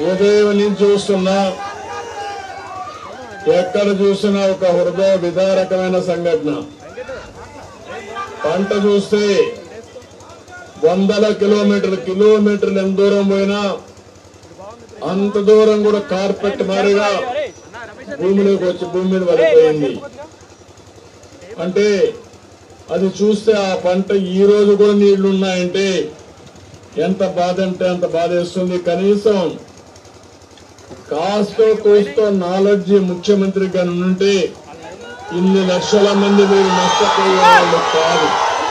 ఉదయం నుంచి చూస్తున్నా ఎక్కడ చూసినా ఒక హృదయ విదారకమైన సంఘటన పంట చూస్తే వందల కిలోమీటర్లు కిలోమీటర్లు ఎంత దూరం పోయినా అంత దూరం కూడా కార్పెట్ మారిగా భూమిలోకి వచ్చి భూమి మీద పడిపోయింది అంటే అది చూస్తే ఆ పంట ఈ రోజు కూడా నీళ్లు ఉన్నాయంటే ఎంత బాధ అంటే అంత బాధ వేస్తుంది కనీసం కాస్తో కోస్తో నాలెడ్జి ముఖ్యమంత్రి గాని ఉంటే ఇన్ని లక్షల మంది మీరు నష్టపోయే వాళ్ళు కాదు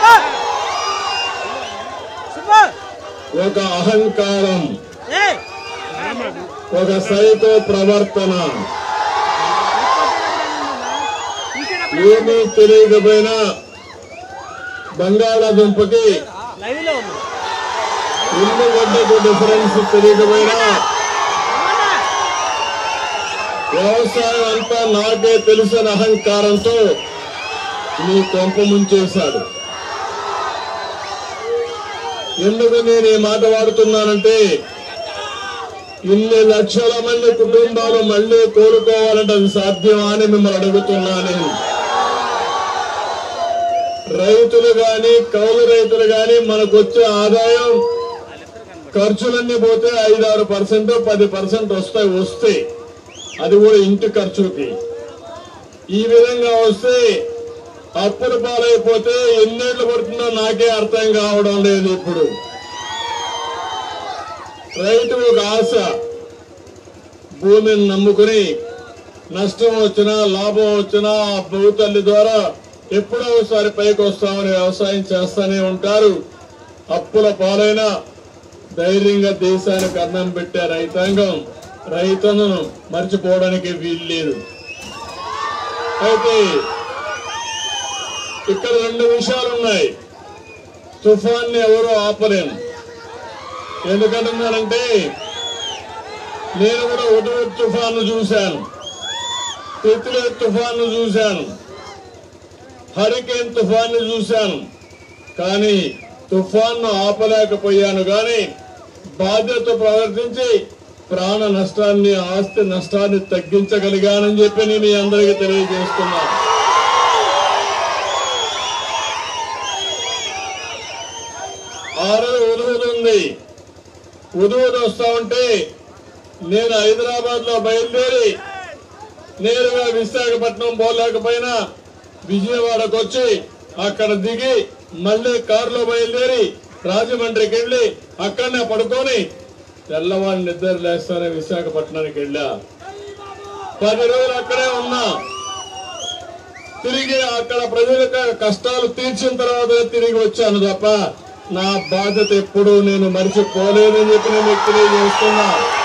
ఒక అహంకారం ఒక సైకో ప్రవర్తన ఏమీ తెలియకపోయినా బంగాళాదుంపకి ఇల్లు గడ్డకు డిఫరెన్స్ తెలియకపోయినా వ్యవసాయం అంతా నాకే తెలిసిన అహంకారంతో నీ కొంప ముంచేశాడు ఎందుకు నేను ఈ మాట వాడుతున్నానంటే ఇన్ని లక్షల మంది కుటుంబాలు మళ్ళీ కోలుకోవాలంటే అది సాధ్యమా అని మిమ్మల్ని అడుగుతున్నా నేను రైతులు గాని కౌలు రైతులు గాని మనకు వచ్చే ఆదాయం ఖర్చులన్నీ పోతే ఐదారు పర్సెంట్ పది పర్సెంట్ వస్తాయి వస్తే అది కూడా ఇంటి ఖర్చుకి ఈ విధంగా వస్తే అప్పుల పాలైపోతే ఎన్నేళ్లు పడుతుందో నాకే అర్థం కావడం లేదు ఇప్పుడు రైతు ఒక ఆశ భూమిని నమ్ముకుని నష్టం వచ్చినా లాభం వచ్చినా ఆ భూతల్లి ద్వారా ఎప్పుడో ఒకసారి పైకి వస్తామని వ్యవసాయం చేస్తానే ఉంటారు అప్పుల పాలైన ధైర్యంగా దేశానికి అన్నం పెట్టే రైతాంగం రైతును మర్చిపోవడానికి వీల్లేదు అయితే ఇక్కడ రెండు విషయాలు ఉన్నాయి తుఫాన్ని ఎవరూ ఆపలేము ఎందుకంటున్నానంటే నేను కూడా ఉదయ తుఫాను చూశాను తిత్లే తుఫాను చూశాను హరికేన్ తుఫాన్ని చూశాను కానీ తుఫాన్ను ఆపలేకపోయాను కానీ బాధ్యత ప్రవర్తించి ప్రాణ నష్టాన్ని ఆస్తి నష్టాన్ని తగ్గించగలిగానని చెప్పి నేను మీ అందరికీ తెలియజేస్తున్నాను ఆ రోజు ఉదయం ఉంది ఉదయం వస్తా ఉంటే నేను హైదరాబాద్ లో బయలుదేరి నేరుగా విశాఖపట్నం పోలేకపోయినా విజయవాడకు వచ్చి అక్కడ దిగి మళ్ళీ కారులో బయలుదేరి రాజమండ్రికి వెళ్ళి అక్కడనే పడుకొని తెల్లవాళ్ళు నిద్ర లేస్తానే విశాఖపట్నానికి వెళ్ళా పది రోజులు అక్కడే ఉన్నా తిరిగి అక్కడ ప్రజల కష్టాలు తీర్చిన తర్వాత తిరిగి వచ్చాను తప్ప నా బాధ్యత ఎప్పుడూ నేను మరిచిపోలేదని చెప్పి నేను మీకు తెలియజేస్తున్నా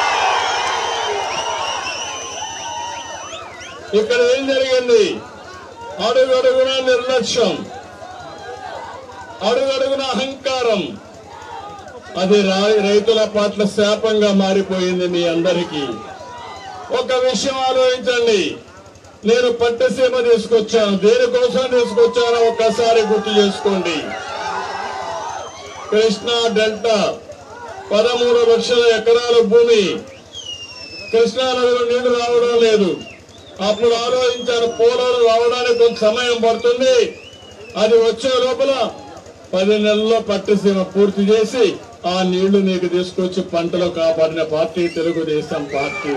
ఇక్కడ ఏం జరిగింది అడుగడుగున నిర్లక్ష్యం అడుగడుగున అహంకారం అది రా- రైతుల పట్ల శాపంగా మారిపోయింది మీ అందరికీ ఒక విషయం ఆలోచించండి నేను పట్టసీమ తీసుకొచ్చాను దేనికోసం తీసుకొచ్చానో ఒక్కసారి గుర్తు చేసుకోండి కృష్ణా డెల్టా పదమూడు లక్షల ఎకరాల భూమి కృష్ణా నదిలో నీళ్లు రావడం లేదు అప్పుడు ఆలోచించాను పోలవరం రావడానికి కొంత సమయం పడుతుంది అది వచ్చే లోపల పది నెలల్లో పట్టుసీమ పూర్తి చేసి ఆ నీళ్లు నీకు తీసుకొచ్చి పంటలు కాపాడిన పార్టీ తెలుగుదేశం పార్టీ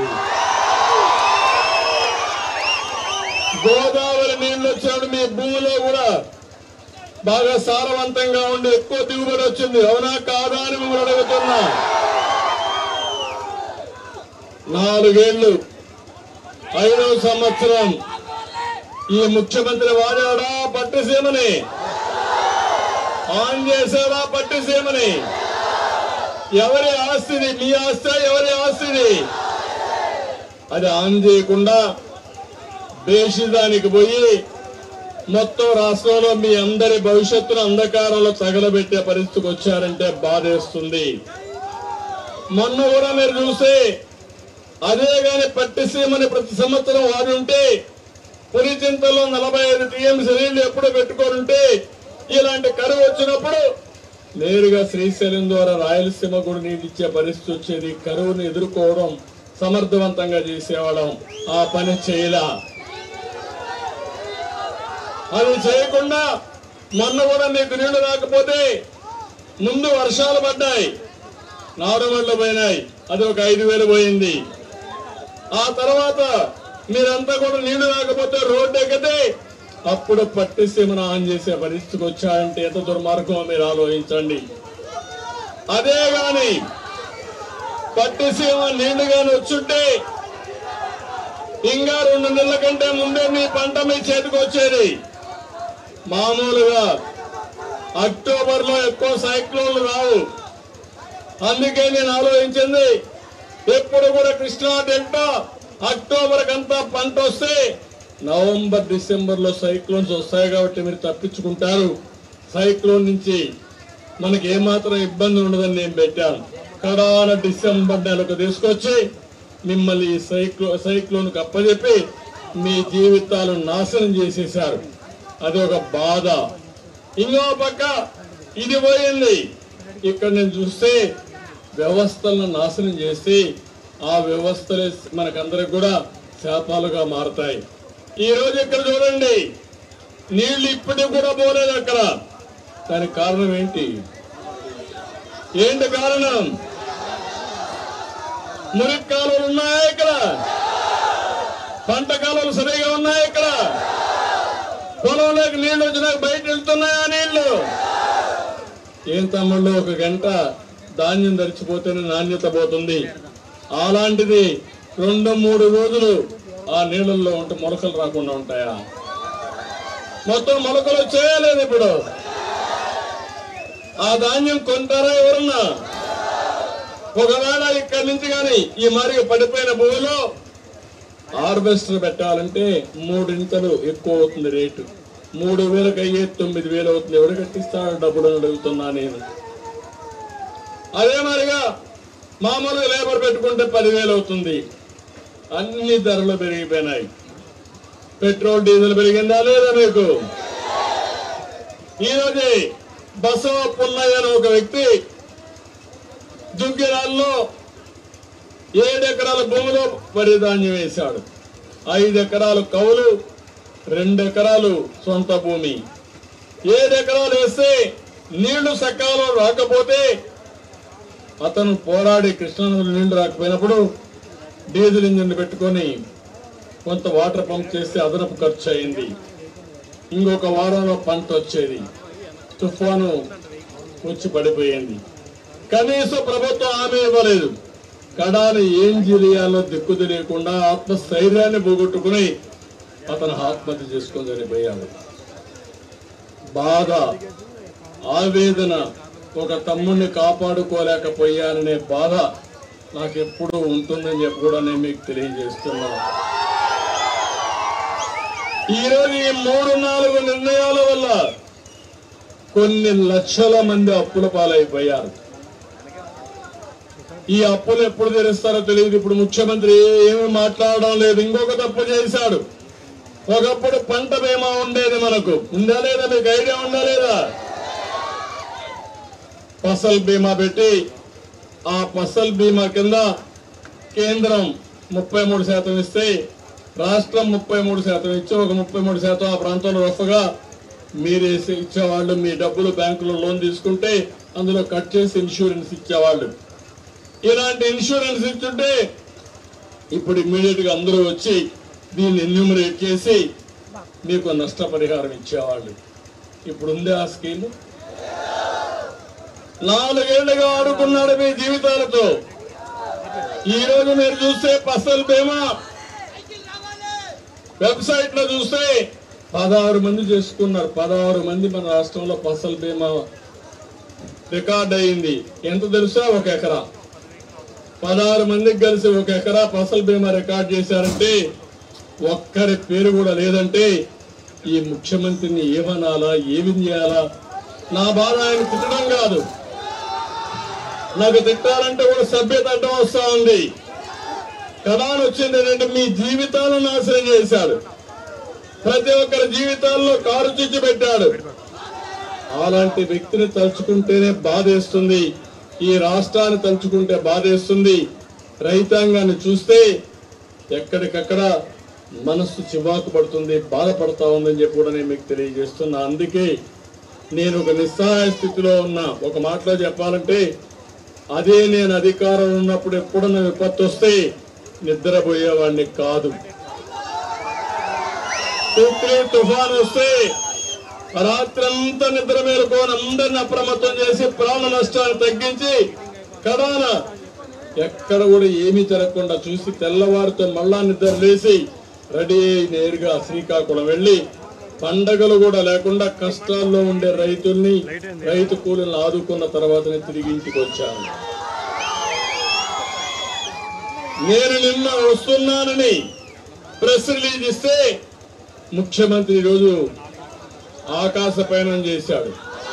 గోదావరి నీళ్లు వచ్చినప్పుడు మీ భూమిలో కూడా బాగా సారవంతంగా ఉండి ఎక్కువ దిగుబడి వచ్చింది అవునా కాదా అని మిమ్మల్ని అడుగుతున్నా నాలుగేళ్లు ఐదవ సంవత్సరం ఈ ముఖ్యమంత్రి వాడాడా పట్టుసీమని ఆన్ చేశాడా పట్టుసీమని ఎవరి ఆస్తిది మీ ఆస్తి ఎవరి ఆస్తిది అది ఆన్ చేయకుండా దేశదానికి పోయి మొత్తం రాష్ట్రంలో మీ అందరి భవిష్యత్తును అంధకారంలో తగలబెట్టే పరిస్థితికి వచ్చారంటే బాధేస్తుంది మొన్న కూడా మీరు చూస్తే అదే గాని పట్టిసీమని ప్రతి సంవత్సరం వాడి ఉంటే పులిచింతలో నలభై ఐదు టీఎంసీ నీళ్లు ఎప్పుడు పెట్టుకొని ఉంటే ఇలాంటి కరువు వచ్చినప్పుడు నేరుగా శ్రీశైలం ద్వారా రాయలసీమ కూడా నీళ్ళు ఇచ్చే పరిస్థితి వచ్చేది కరువును ఎదుర్కోవడం సమర్థవంతంగా చేసేవాళ్ళం ఆ పని చేయలా అది చేయకుండా మొన్న కూడా మీకు నీళ్లు రాకపోతే ముందు వర్షాలు పడ్డాయి నారుమళ్ళు పోయినాయి అది ఒక ఐదు వేలు పోయింది ఆ తర్వాత మీరంతా కూడా నీళ్లు రాకపోతే రోడ్డు ఎక్కితే అప్పుడు పట్టిసీమను ఆన్ చేసే పరిస్థితికి వచ్చాయంటే ఎంత దుర్మార్గమో మీరు ఆలోచించండి అదే గాని పట్టిసీమ నీళ్లు గాని వచ్చుంటే ఇంకా రెండు నెలల కంటే ముందే మీ పంట మీ చేతికి వచ్చేది మామూలుగా అక్టోబర్ లో ఎక్కువ సైక్లోన్లు రావు అందుకే నేను ఆలోచించింది ఎప్పుడు కూడా కృష్ణా డెల్టా అక్టోబర్ కంతా పంట వస్తే నవంబర్ డిసెంబర్ లో సైక్లోన్స్ వస్తాయి కాబట్టి మీరు తప్పించుకుంటారు సైక్లోన్ నుంచి మనకి ఏమాత్రం ఇబ్బంది ఉండదని నేను పెట్టాను కడాన డిసెంబర్ నెలకు తీసుకొచ్చి మిమ్మల్ని ఈ సైక్లో సైక్లోన్ అప్పచెప్పి మీ జీవితాలు నాశనం చేసేశారు అది ఒక బాధ ఇంకో పక్క ఇది పోయింది ఇక్కడ నేను చూస్తే వ్యవస్థలను నాశనం చేసి ఆ వ్యవస్థలే మనకందరికి కూడా శాపాలుగా మారతాయి ఈ రోజు ఇక్కడ చూడండి నీళ్లు ఇప్పటికి కూడా పోలేదు అక్కడ దానికి కారణం ఏంటి ఏంటి కారణం మురికి కాలువలు ఉన్నాయా ఇక్కడ పంట కాలువలు సరిగా ఉన్నాయా ఇక్కడ పొలంలోకి నీళ్లు వచ్చినాక బయట వెళ్తున్నాయా నీళ్లు ఏం తమ్ముళ్ళు ఒక గంట ధాన్యం దరిచిపోతేనే నాణ్యత పోతుంది అలాంటిది రెండు మూడు రోజులు ఆ నీళ్ళల్లో ఉంటే మొలకలు రాకుండా ఉంటాయా మొత్తం మొలకలు చేయలేదు ఇప్పుడు ఆ ధాన్యం కొంటారా ఎవరన్నా ఒకవేళ ఇక్కడి నుంచి కానీ ఈ మరి పడిపోయిన భూమిలో హార్వెస్టర్ పెట్టాలంటే మూడింతలు ఎక్కువ అవుతుంది రేటు మూడు వేలకు అయ్యే తొమ్మిది వేలు అవుతుంది ఎవరు కట్టిస్తాడు డబ్బులు అని అడుగుతున్నా నేను అదే మరిగా మామూలుగా లేబర్ పెట్టుకుంటే పదివేలు అవుతుంది అన్ని ధరలు పెరిగిపోయినాయి పెట్రోల్ డీజిల్ పెరిగిందా లేదా మీకు ఈరోజే బసవ పుల్లయ్య అనే ఒక వ్యక్తి దుగ్గిరాల్లో ఏడు ఎకరాల భూమిలో వరి ధాన్యం వేశాడు ఐదు ఎకరాలు కౌలు రెండు ఎకరాలు సొంత భూమి ఏడు ఎకరాలు వేస్తే నీళ్లు సకాలం రాకపోతే అతను పోరాడి కృష్ణానదిలో నీళ్లు రాకపోయినప్పుడు డీజిల్ ఇంజిన్ పెట్టుకొని కొంత వాటర్ పంప్ చేస్తే అదనపు ఖర్చు అయింది ఇంకొక వారంలో పంట వచ్చేది తుఫాను వచ్చి పడిపోయింది కనీసం ప్రభుత్వం హామీ ఇవ్వలేదు కడాలి ఏం చేయాలో దిక్కు తెలియకుండా ఆత్మస్థైర్యాన్ని పోగొట్టుకుని అతను ఆత్మహత్య చేసుకొని చనిపోయాడు బాధ ఆవేదన ఒక తమ్ముడిని కాపాడుకోలేకపోయాననే బాధ నాకు ఎప్పుడూ ఉంటుందని చెప్పి కూడా నేను మీకు తెలియజేస్తున్నాను ఈరోజు ఈ మూడు నాలుగు నిర్ణయాల వల్ల కొన్ని లక్షల మంది అప్పుల పాలైపోయారు ఈ అప్పులు ఎప్పుడు తెరుస్తారో తెలియదు ఇప్పుడు ముఖ్యమంత్రి ఏమి మాట్లాడడం లేదు ఇంకొక తప్పు చేశాడు ఒకప్పుడు పంట బీమా ఉండేది మనకు ఉందా లేదా మీకు ఐడియా ఉందా లేదా ఫసల్ బీమా పెట్టి ఆ ఫసల్ బీమా కింద కేంద్రం ముప్పై మూడు శాతం ఇస్తే రాష్ట్రం ముప్పై మూడు శాతం ఇచ్చి ఒక ముప్పై మూడు శాతం ఆ ప్రాంతంలో రఫ్గా మీరేసి ఇచ్చేవాళ్ళు మీ డబ్బులు బ్యాంకులో లోన్ తీసుకుంటే అందులో కట్ చేసి ఇన్సూరెన్స్ ఇచ్చేవాళ్ళు ఇలాంటి ఇన్సూరెన్స్ ఇచ్చుంటే ఇప్పుడు ఇమ్మీడియట్ గా అందరూ వచ్చి దీన్ని ఎన్యూమరేట్ చేసి మీకు నష్టపరిహారం ఇచ్చేవాళ్ళు ఇప్పుడు ఉంది ఆ స్కీమ్ నాలుగేళ్లుగా ఆడుకున్నాడు మీ జీవితాలతో ఈ రోజు మీరు చూస్తే ఫసల్ బీమా వెబ్సైట్ లో చూస్తే పదహారు మంది చేసుకున్నారు పదహారు మంది మన రాష్ట్రంలో ఫసల్ బీమా రికార్డ్ అయింది ఎంత తెలుసా ఒక ఎకరా పదహారు మందికి కలిసి ఒక ఎకరా ఫసల్ బీమా రికార్డ్ చేశారంటే ఒక్కరి పేరు కూడా లేదంటే ఈ ముఖ్యమంత్రిని ఏమనాలా ఏమి చేయాలా నా బాధ ఆయన తిట్టడం కాదు నాకు తిట్టాలంటే కూడా సభ్యత అడ్డం వస్తా ఉంది కథాను వచ్చింది ఏంటంటే మీ జీవితాలను నాశనం చేశాడు ప్రతి ఒక్కరి జీవితాల్లో కారు చిచ్చు పెట్టాడు అలాంటి వ్యక్తిని తలుచుకుంటేనే బాధేస్తుంది ఈ రాష్ట్రాన్ని తలుచుకుంటే బాధేస్తుంది రైతాంగాన్ని చూస్తే ఎక్కడికక్కడ మనస్సు చివాకు పడుతుంది బాధపడతా ఉందని చెప్పి కూడా నేను మీకు తెలియజేస్తున్నా అందుకే నేను ఒక నిస్సహాయ స్థితిలో ఉన్నా ఒక మాటలో చెప్పాలంటే అదే నేను అధికారం ఉన్నప్పుడు ఎప్పుడన్నా విపత్తు వస్తే నిద్రపోయేవాడిని కాదు తుఫాన్ తుఫాన్ వస్తే రాత్రంతా నిద్ర మేలుకొని అందరిని అప్రమత్తం చేసి ప్రాణ నష్టాన్ని తగ్గించి కడాన ఎక్కడ కూడా ఏమీ జరగకుండా చూసి తెల్లవారితో మళ్ళా నిద్ర లేచి రెడీ అయి నేరుగా శ్రీకాకుళం వెళ్ళి పండగలు కూడా లేకుండా కష్టాల్లో ఉండే రైతుల్ని రైతు కూలీలను ఆదుకున్న తర్వాతనే తిరిగి ఇంటికి వచ్చాను నేను నిన్న వస్తున్నానని ప్రెస్ రిలీజ్ ఇస్తే ముఖ్యమంత్రి ఈరోజు ఆకాశ పయనం చేశాడు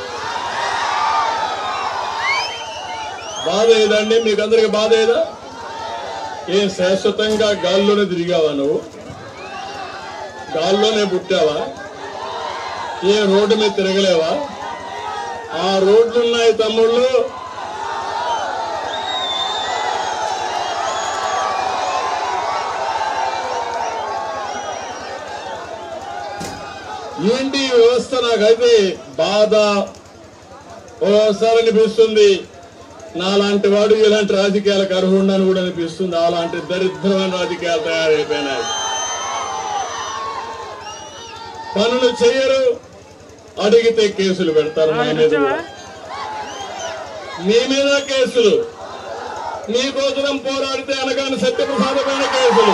బాధ ఏదండి మీకు అందరికి బాధ ఏదా ఏ శాశ్వతంగా గాల్లోనే తిరిగావా నువ్వు గాల్లోనే పుట్టావా ఏ రోడ్డు మీద తిరగలేవా ఆ రోడ్లు ఉన్నాయి తమ్ముళ్ళు ఏంటి ఈ వ్యవస్థ నాకైతే బాధ ఓసారి అనిపిస్తుంది నాలాంటి వాడు ఇలాంటి రాజకీయాలకు అర్హుండని కూడా అనిపిస్తుంది అలాంటి దరిద్రమైన రాజకీయాలు తయారైపోయినాయి పనులు చేయరు అడిగితే కేసులు పెడతారు మా మీద కూడా. మీ మీద కేసులు మీకోసం పోరాడితే అనగానే సత్యప్రసాదమైన కేసులు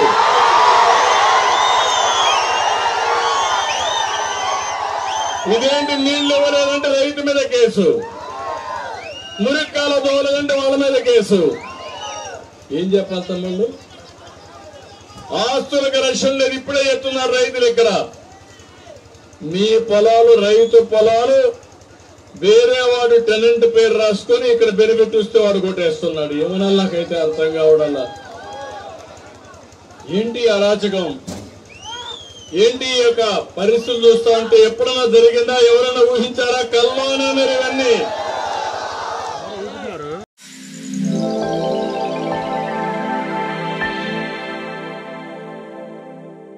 ఇదేంటి నీళ్లు ఇవ్వలేదంటే రైతు మీద కేసు మురిక్కాల దోవలేదంటే వాళ్ళ మీద కేసు ఏం చెప్పాలి తమ్ముళ్ళు ఆస్తులకు రక్షణ లేదు ఇప్పుడే చెప్తున్నారు రైతులు ఇక్కడ మీ పొలాలు రైతు పొలాలు వేరే వాడు టెనెంట్ పేరు రాసుకొని ఇక్కడ బెనిఫిట్ ఇస్తే వాడు కొట్టేస్తున్నాడు ఏమన్నా నాకైతే అర్థం కావడల్లా ఏంటి ఈ అరాచకం ఏంటి ఈ యొక్క పరిస్థితులు చూస్తా ఉంటే ఎప్పుడన్నా జరిగిందా ఎవరైనా ఊహించారా కల్లోనే మీరు ఇవన్నీ